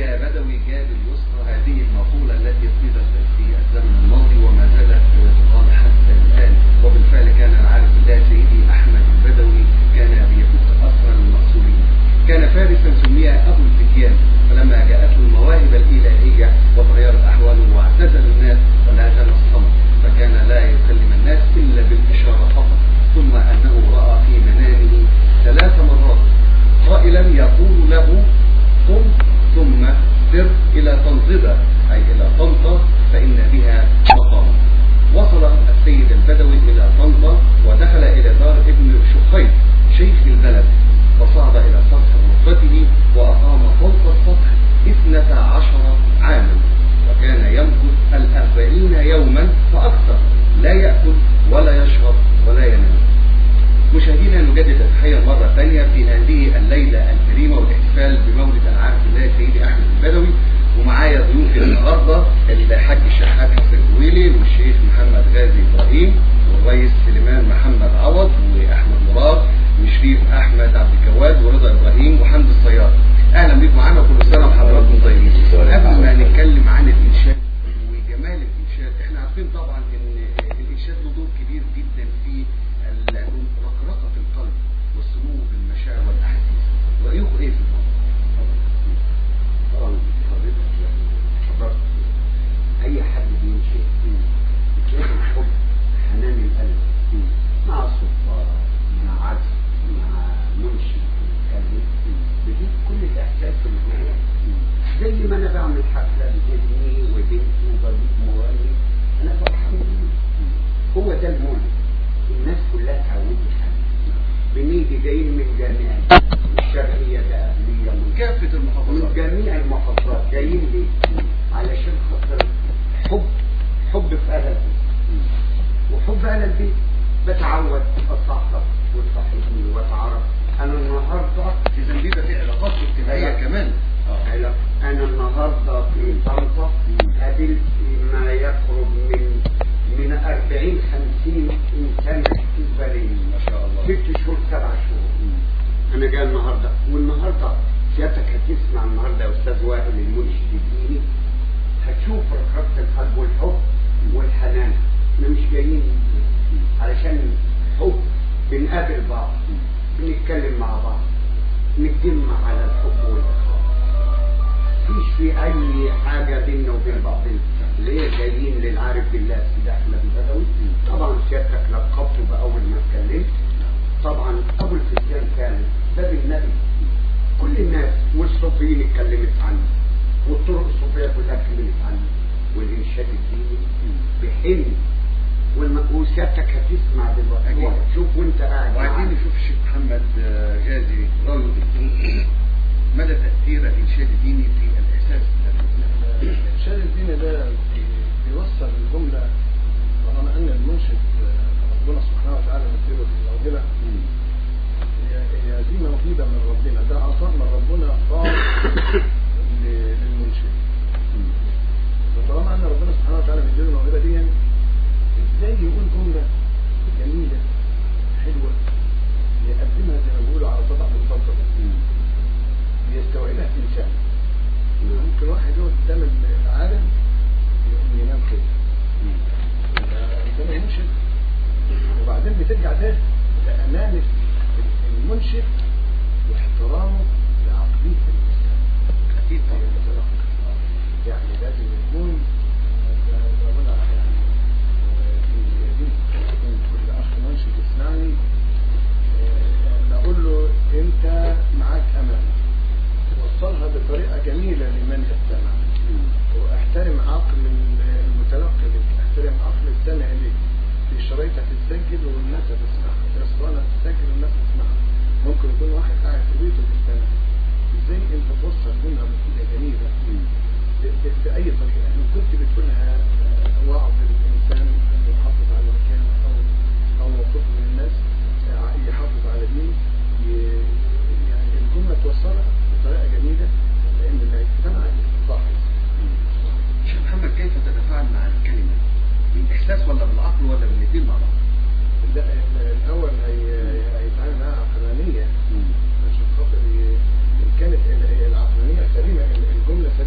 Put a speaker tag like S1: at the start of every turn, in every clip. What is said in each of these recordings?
S1: يا بدوي جاب اليسرى هذه المقولة التي قيلت في الزمن الماضي وما زالت تقال حتى الآن وبالفعل كان العارف الله سيدي أحمد البدوي كان بيفك أسرى المقصورين كان فارسا سمي أبو الفتيان فلما جاءته المواهب الإلهية وتغيرت أحواله واعتزل الناس ولازم الصمت فكان لا يكلم الناس إلا بالإشارة فقط ثم أنه رأى في منامه ثلاث مرات قائلا يقول له قم ثم سر إلى طنطبة أي إلى طنطا فإن بها مقام وصل السيد البدوي إلى طنطا ودخل إلى دار ابن شخيط شيخ البلد فصعد إلى سطح غرفته وأقام فوق السطح اثنتا عشر عاما وكان يمكث الأربعين يوما فأكثر لا يأكل ولا يشرب ولا ينام مشاهدينا نجدد التحية مرة ثانية في هذه الليلة الكريمة والاحتفال بمولد العارف الله سيدي أحمد البدوي ومعايا ضيوفي النهارده الحاج الشحات حسن الكويلي والشيخ محمد غازي إبراهيم والرئيس سليمان محمد عوض وأحمد مراد وشريف أحمد عبد الجواد ورضا إبراهيم وحمد الصياد أهلا بيكم معانا كل سنة وحضراتكم طيبين قبل ما نتكلم عن الإنشاد وجمال الإنشاد احنا عارفين طبعا إن الإنشاد له دور كبير جدا في رقرقة القلب والسمو بالمشاعر والأحاسيس رأيكم إيه في الموضوع؟
S2: طبعا حضرتك حضرت اي حد بيمشي بتلاقي الحب حنان القلب مع الصفارة مع عزف مع منشي بيتكلم بيجيب كل الاحساس اللي معايا زي ما انا بعمل حفله بابني وبنتي وبجيب مغني انا فرحان بيه هو ده المولد الناس كلها اتعودت عليه بنيجي جايين من جميع الشرقيه ده اهليه من
S1: كافة
S2: من
S1: المحافظات
S2: جميع المحافظات جايين ليه؟ علشان خاطر حب حب في اهل البيت وحب اهل البيت بتعود اصحح وتصاحبني واتعرف انا النهارده
S1: إذا بيبقى في علاقات اجتماعية كمان
S2: أنا أنا النهارده في طنطا قابلت ما يقرب من من 40 50 إنسان استقباليين
S1: ما شاء الله
S2: ست شهور سبع شهور أنا جاي النهارده والنهارده سيادتك هتسمع النهارده يا أستاذ وائل المرشد الديني هتشوف رقابة القلب والحب والحنان احنا مش جايين علشان حب بنقابل بعض بنتكلم مع بعض نتجمع على الحب والإخلاص مفيش في أي حاجة بيننا وبين بعضنا ليه جايين للعارف بالله سيدي أحمد البدوي طبعا سيادتك لقبته بأول ما اتكلمت طبعا أبو الفتيان كان باب النبي كل الناس والصوفيين اتكلمت عنه والطرق الصوفية كلها اتكلمت عنه والإنشاد الديني بحلم والم- وسيادتك هتسمع دلوقتي
S1: أكيد.
S2: شوف وانت قاعد
S1: وعايزين
S2: معانا.
S1: نشوف الشيخ محمد آه، غازي راوي مدى تأثير الإنشاد الديني في الإحساس الذي
S3: الإرشاد الديني ده بي- بيوصل الجملة طالما أن المنشد آه، ربنا سبحانه وتعالى مديله في العجلة هي- هي دي موهبة من ربنا ده عطاء من ربنا خاص ل- للمنشد فطالما أن ربنا سبحانه وتعالى مديله الموهبة دي إزاي يقول جملة جميلة حلوة يقدمها زي ما بيقولوا على سطح الفضل بيستوعبها الإنسان ممكن واحد يقعد قدام العالم يقوم ينام كده قدام المنشد وبعدين بترجع ده لأمانة المنشد واحترامه لعقلية الإنسان
S1: أكيد
S3: هي
S1: طبعا
S3: المسألة. يعني لازم يكون ده ربنا يعني آه، في دين يكون كل أخ منشد يسمعني آه، بقول له أنت معاك أمانة توصلها بطريقة جميلة لمن يستمع واحترم عقل المتلقي لك احترم عقل السامع لك في شرايط هتتسجل والناس هتسمعها في اسطوانة هتتسجل والناس هتسمعها ممكن يكون واحد قاعد في بيته بيستمع ازاي انت توصل جملة مفيدة جميلة ب- ب- بأي طريقة إن كنت بتقولها آه، وعظ للإنسان أن يحافظ على مكانه أو أو موقفه من الناس آه، يحافظ على دينه ي- يعني الجملة توصلها بطريقة جميلة لأن اللي هيستمع صاحب
S1: شيخ محمد كيف تتفاعل مع الكلمة بالإحساس ولا بالعقل ولا بالاثنين مع بعض
S3: لا ال- الأول هي- هيتعامل معاها عقلانية عشان خاطر ي- إن كانت ال- العقلانية سليمة ال- الجملة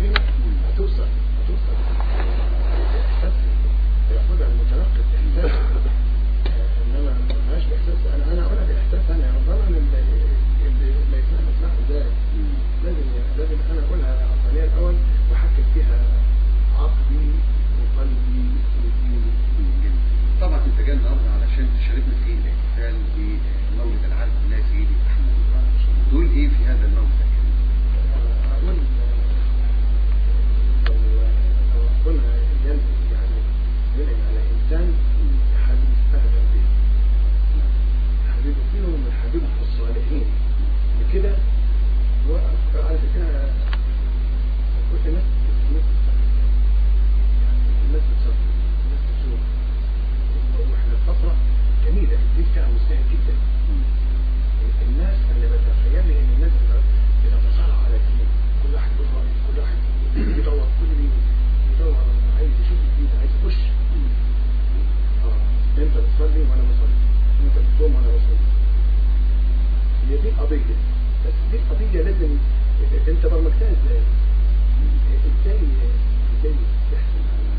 S3: قضيه بس دي قضيه لازم انت برمجتها ازاي؟ ازاي ازاي تحسن على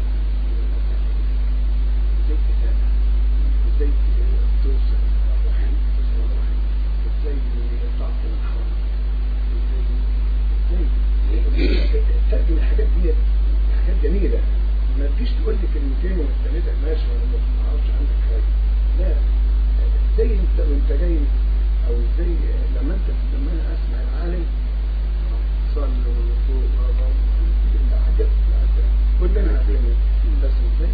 S3: ازاي تتابع ازاي توصل الرحم توصل الرحم ازاي تعطي الحرام ازاي ازاي ترجم الحاجات دي حاجات جميله ما تجيش تقول لي كلمتين واستنيتك ماشي ولا ما تعرفش عندك حاجه لا ازاي انت وانت جاي او ازاي لما انت لما انا اسمع العالم صلوا وضوء حاجات كلنا عارفين بس ازاي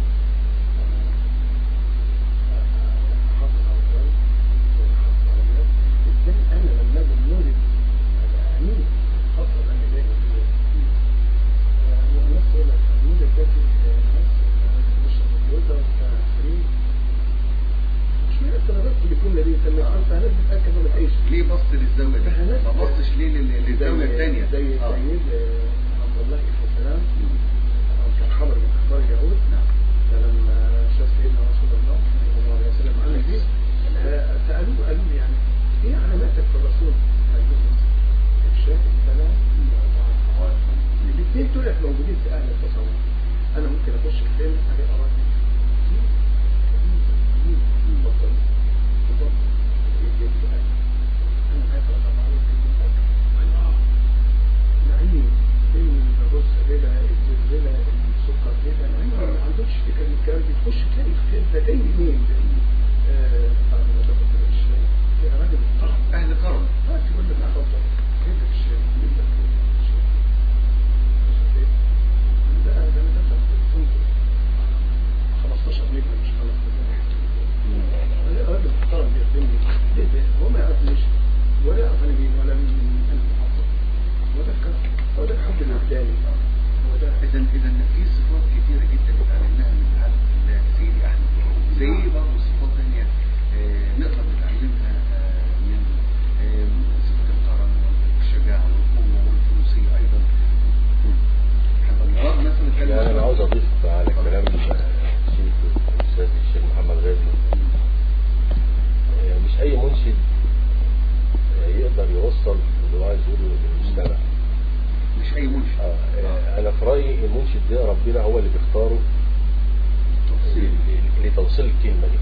S3: احافظ على الجو واحافظ على الناس ازاي انا لما اجي المولد ابقى امين خاصه انا جاي المولد والناس تقول لك المولد ده فيه ناس مش متجوزه وبتاع فريق مش معنى السنوات الجمله دي انت لما تقول هناك بتاكد ولا تعيش
S1: ليه بص للزاويه دي؟ ما بصش ليه لل- للزاويه الثانيه؟
S3: زي سيد عبد الله بن سلام كان خبر من اخبار اليهود فلما شاف سيدنا رسول الله صلى الله عليه وسلم عمل ايه سالوه قالوا له يعني ايه علاماتك في الرسول؟ قال لهم افشاء السلام الاثنين دول موجودين في اهل التصوف انا ممكن اخش في فيلم عليه اراضي كتير كتير كتير بطل بطل انا عايز اتابع عليه في الله نعيم فيلم الرز بلا الزلزلة السكر بلا نعيم ما عندوش فكرة من الكلام دي تخش تلاقي الخير ده جاي منين ده آه، بعد ما تاخد الشاي يا راجل طعم
S1: اهل كرم
S3: ما تقول لك اتفضل جيب لك الشاي جيب لك الشاي مش عارف ايه ده ده انا دافع كنت 15 نجمة مش 15 راجل محترم بيخدمني ليه ده هو ما يعرفنيش ولا يعرف انا مين ولا مين من انا محافظ هو ده الكرم هو ده الحب الوجداني هو ده
S1: اذا اذا في صفات كثيره جدا اتعلمناها من عبد الله سيدي احمد زي برضه صفات ثانيه آه، نقدر نتعلمها آه، من آه، صفه الكرم والشجاعه والقوه والفروسيه ايضا محمد مراد مثلا كان
S4: يعني انا عاوز اضيف على كلام الشيخ الاستاذ الشيخ محمد غازي آه، مش اي منشد آه، يقدر يوصل اللي هو عايز يقوله للمستمع
S1: مش اي منشد
S4: آه، آه، انا في رايي المنشد ده ربنا هو اللي بيختاره ل- ل- لتوصيل الكلمه دي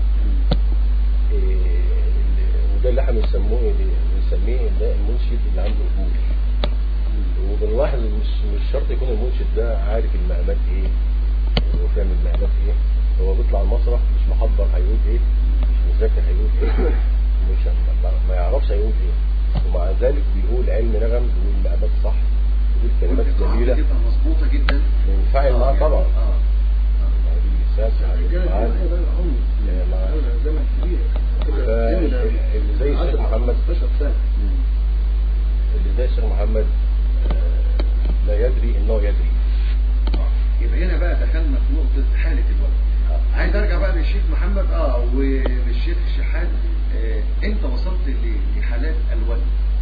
S4: آه، وده اللي احنا بنسموه بنسميه ده المنشد اللي عنده قبول وبنلاحظ إن مش مش شرط يكون المنشد ده عارف المقامات ايه وفاهم المقامات ايه هو بيطلع المسرح مش محضر هيقول ايه مش مذاكر هيقول ايه مش ما, ما يعرفش هيقول ايه ومع ذلك بيقول علم نغم بيقول مقامات صح بيقول كلمات جميله
S1: تبقى مظبوطه جدا
S4: ينفعل
S1: آه،
S4: معاه
S1: يعني-
S4: طبعا
S1: اه
S4: ما دي اساس
S3: الرجاله
S4: معاه.
S3: دي بقى العمر
S4: يعني مع-
S3: دولة زمن كبير
S4: ف- اللي زي الشيخ محمد
S3: 15 سنة
S4: اللي زي الشيخ محمد آه، لا يدري انه يدري
S1: آه. يبقى هنا بقى دخلنا في نقطة حالة الولد عايز ارجع بقى للشيخ محمد اه وللشيخ شحات آه انت وصلت ل- لحالات الولد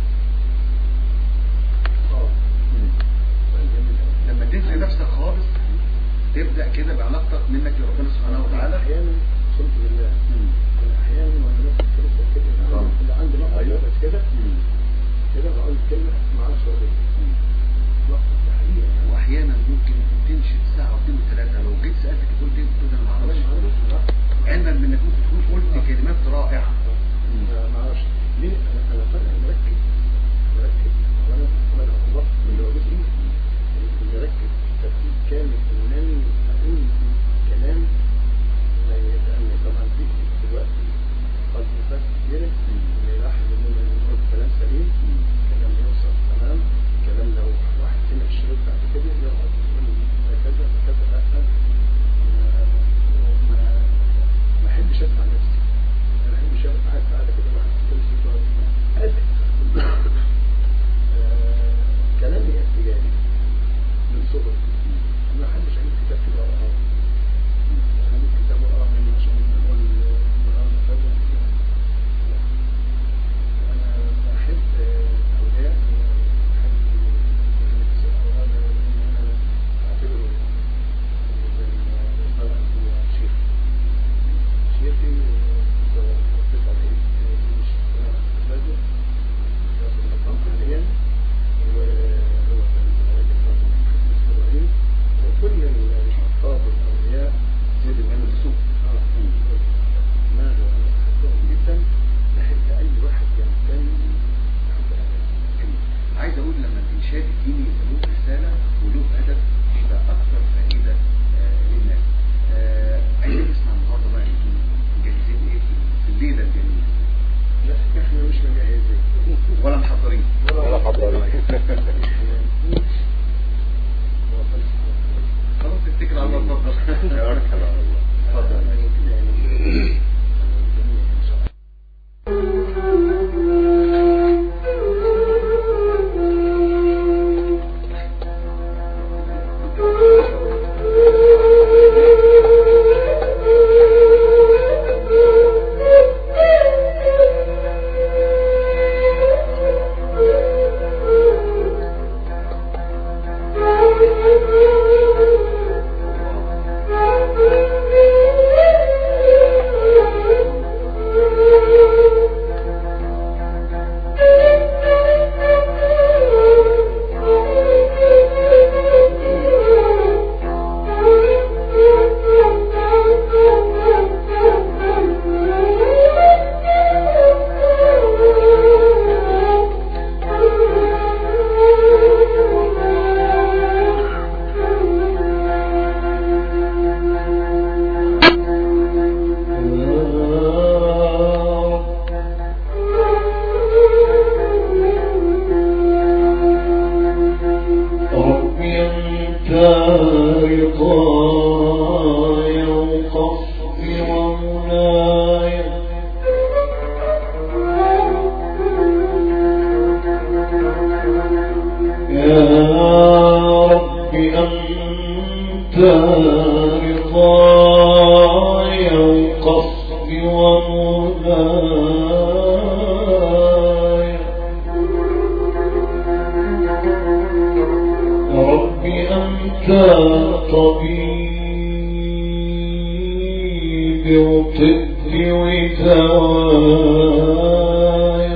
S3: اه سؤال جميل أوي.
S1: لما تنسى نفسك خالص تبدأ كده بعلاقتك منك لربنا سبحانه وتعالى
S3: احيانا قسمت بالله انا احيانا وانا نفسي كده كده
S1: آه.
S3: اللي عندي نقطة
S4: أيوة.
S3: بس كده كده بقول كلمة ما اعرفش اقول ايه نقطة دي حقيقة يعني.
S1: واحيانا ممكن تمشي ساعة واثنين وثلاثة لو جيت سألتك تقول ايه تقول انا ما
S3: أنا
S1: اعرفش
S3: ما اعرفش لا.
S1: علما بانك ممكن تكون قلت كلمات رائعة
S3: ما ما اعرفش ليه انا انا طالع
S1: الإرشاد الديني له رسالة وله هدف يبقى أكثر فائدة آه، للناس. آه، عايزين نسمع النهارده بقى انتم مجهزين إيه في- في الليلة الجميلة
S3: لا احنا مش مجهزين
S1: ولا محضرين؟
S4: ولا حضرين
S1: خلاص اتكل على الله اتفضل.
S2: توكل على الله
S1: اتفضل.
S5: ربي أنت رضاي وقصدي ومناي يا ربي أنت رضاي وقصدي ومناي ربي أنت طبيبي وطبي ودواي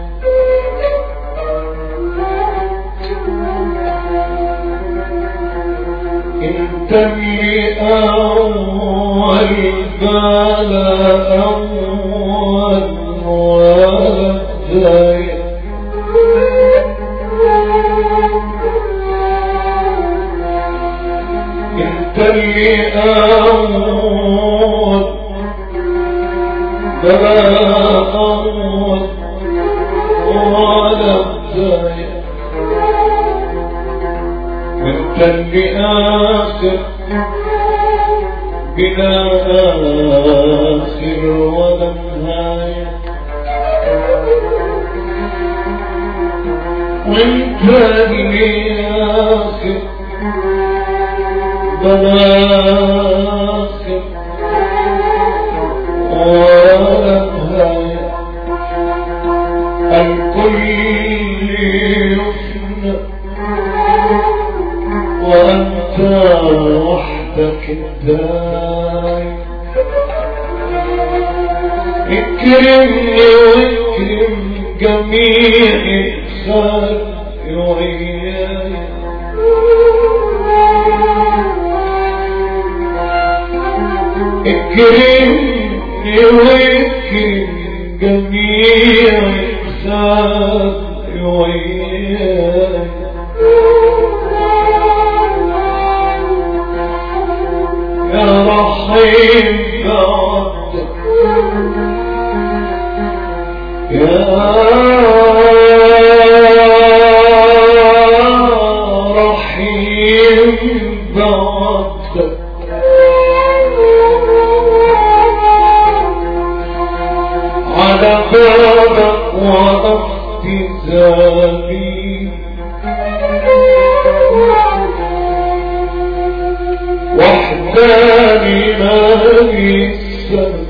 S5: انت اللي اول بلا اول ولا بدايه انت اللي اول بلا اول ولا بدايه انت اللي اخر بلا اخر ولا نهايه وانت اللي اخر بلاخر ولا نهاية الكل يفنى وأنت وحدك الداعي اكرمني واكرم جميع الخلق وإياي اكرمني واكرم جميع الخلق وإياي يا رحيم بعدك يا رحيم بعدك على بابك وقفت زاني وحداني ما السنة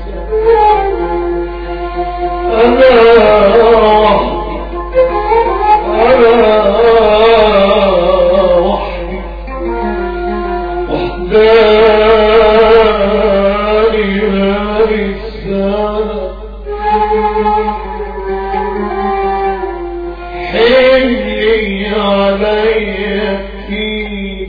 S5: أنا وحدي أنا وحدي وحداني ما السنة حملي علي فيك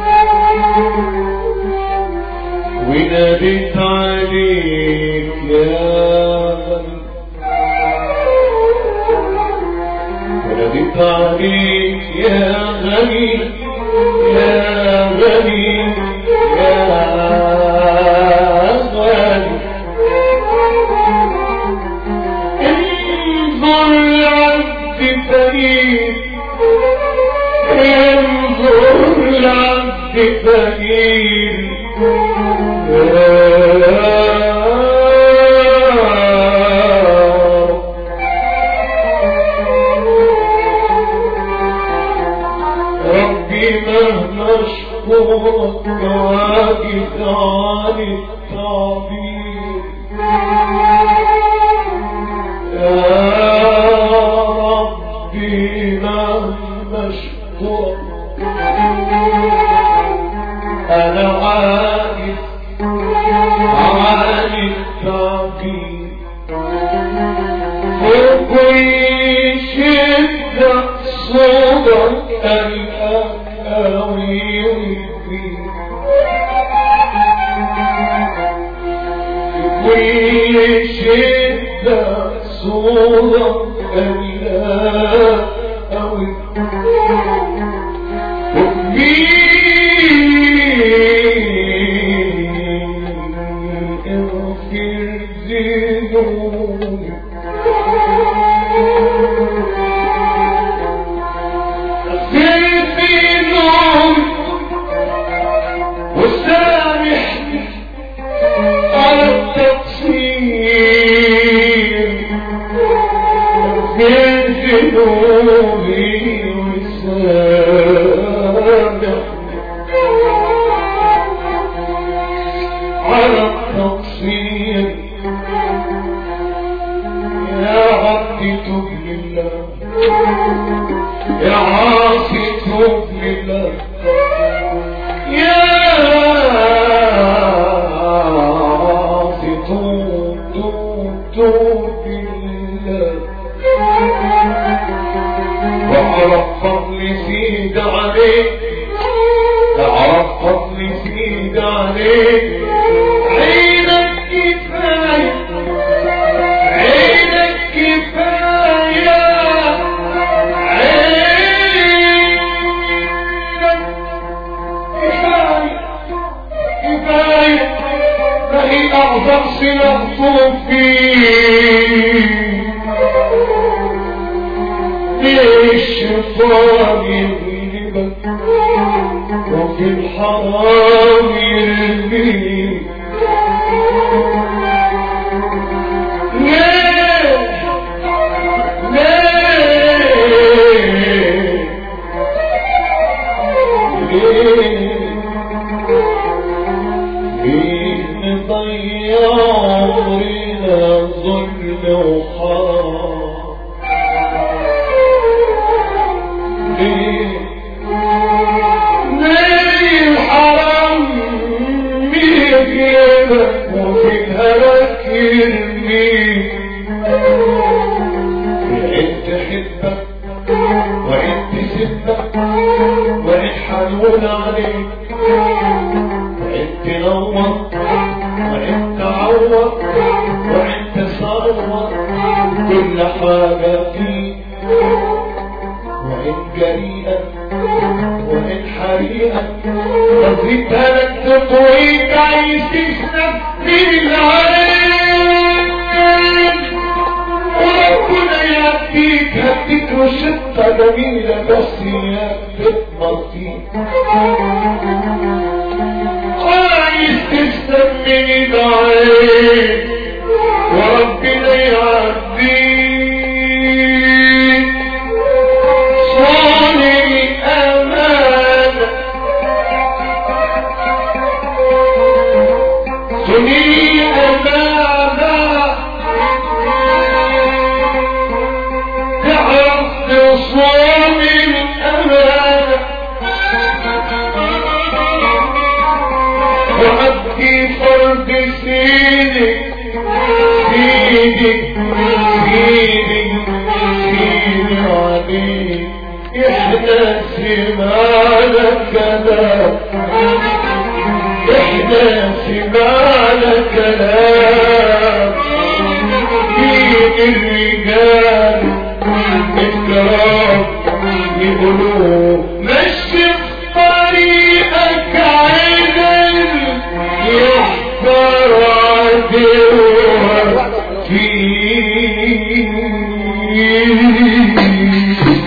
S5: وناديت عليك يا غالي وناديت عليك يا غني يا غني يا غني انظر العبد فريد انظر العبد فريد يا ربي مهما اشكرك واجد عن التعبير يا ربي مهما اشكرك انا عاجز عن التعبير وكل شدة صدق الأكاوي كل شدة صدق الأكاوي اغفر ذنوبي وسامحني على التقصير من ذنوبي وسامحني على التقصير يا عبدي تب لله يا عاصي توب لله يا عاصي توب توب توب لله وعرف فضل زيد عليك عرف فضل زيد عليك عينك كفايه عينك كفايه فهي أعظم صلة فيه للشيطان يغلبك وفي الحرام يرميك ليه ليه ليه مين ضيع عمرنا ظلم وحرام ليه ليه الحرام بيجيبك وفي الهلاك يرميك وإن تحبك وإن تسبك وإن حنون عليك وإن تنور وإن تعور وإن تصور كل حاجة فيك وإن جريئا وإن حريئا نظرت لك تطويك عايز تستفيد عليك وربنا يهديك هديك روشتة جميلة بس هي بتمر فيك عايز تستمين عليك وربنا يعديك صانع أمانة صنيع أمانة تعرف تصون الأمانة وعدي فرد سيدك سيدك سيدك سيدي عليك احنا سمعنا كلام احنا سمعنا كلام مين الرجال الكرام يقولوا مشي في طريقك عدل يحضر عدوك فيه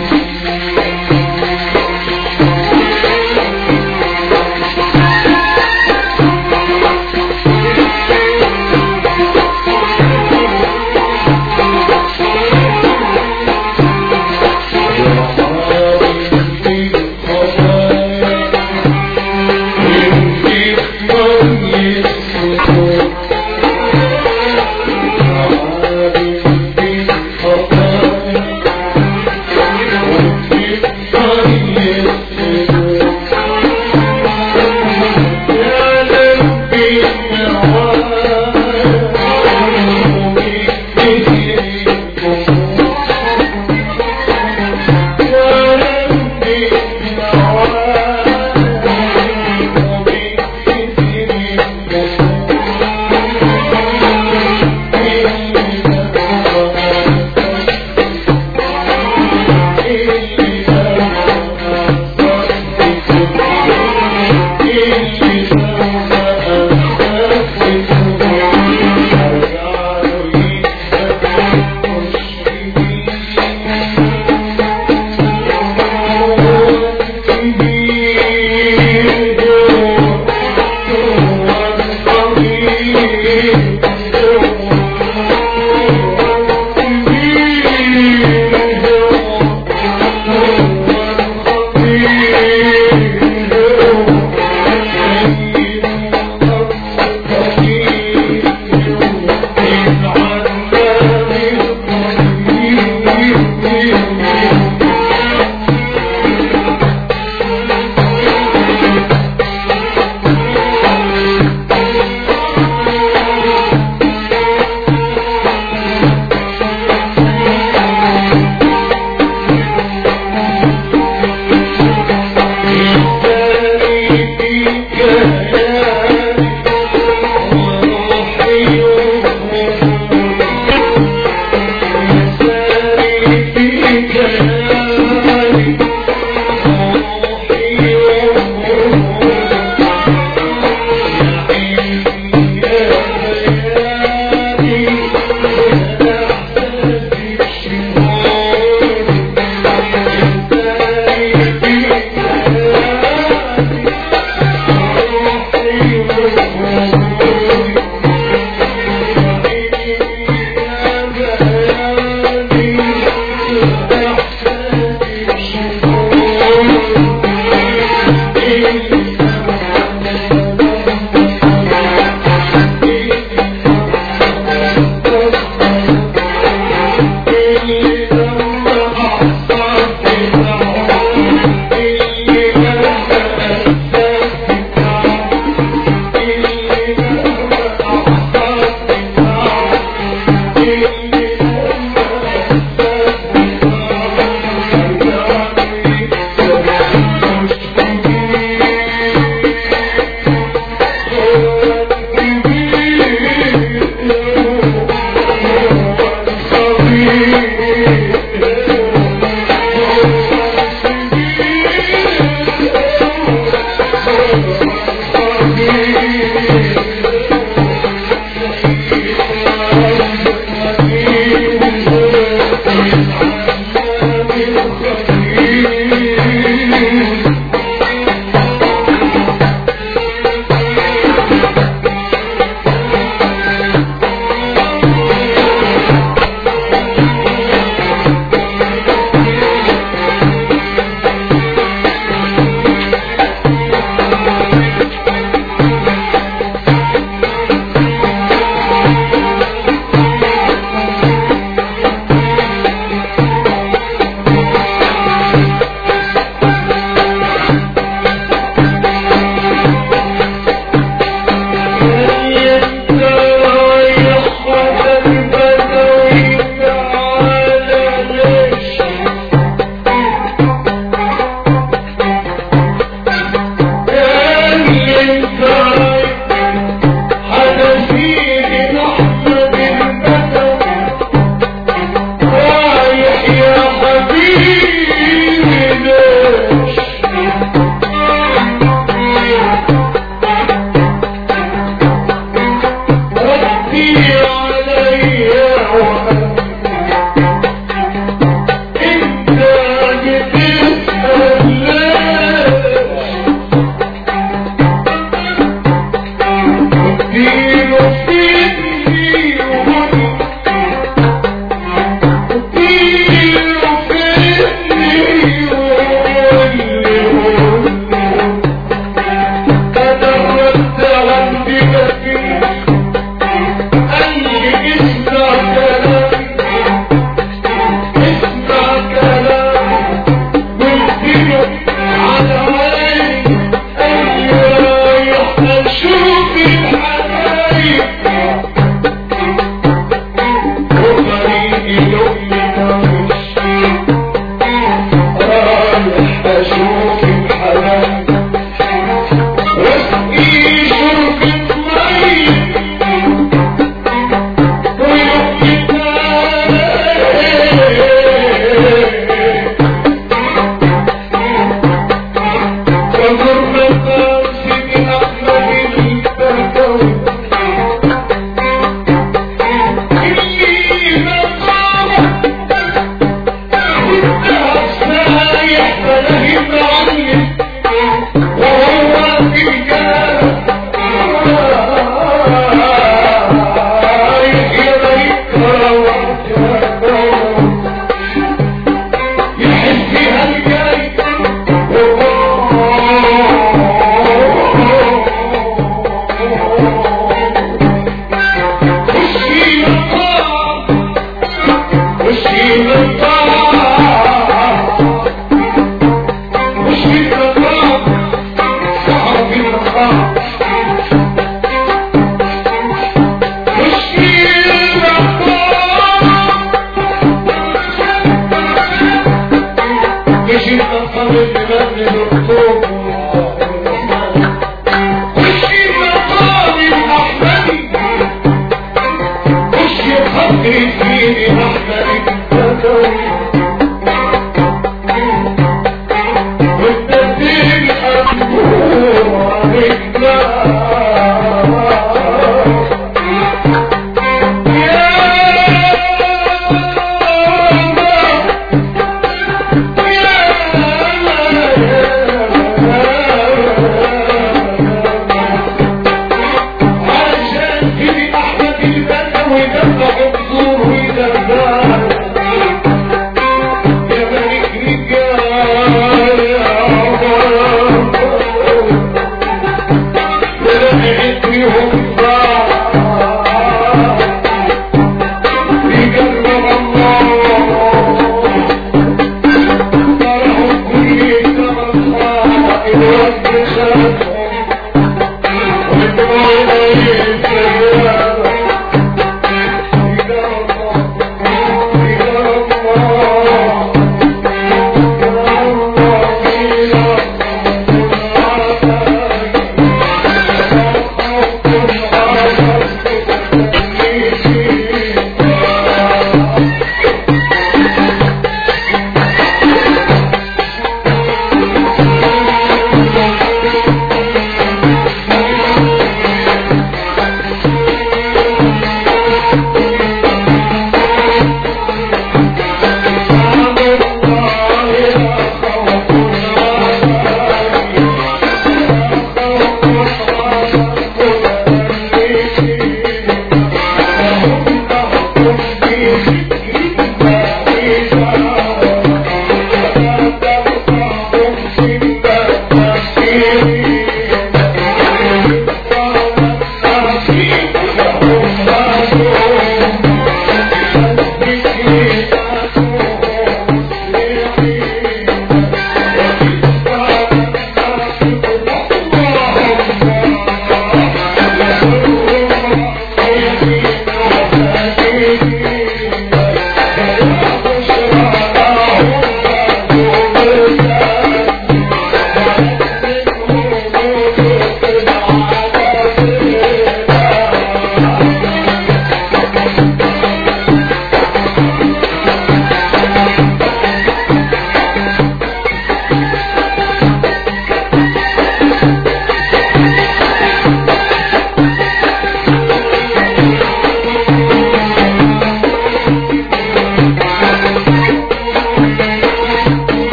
S5: مش المقام اللي مبني دكتور مش المقام الأحمدي مش خط الدين أحمدي والتبديل أمور عليك عشان كده احمد البدوي دفع الزور ويدفع يا ملك رجال يا عمر طلعت بيهم صعب بقلب الله طلعوا كل ثمن صاع الوقت خافهم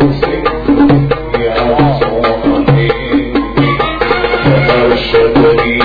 S6: يا صاحبي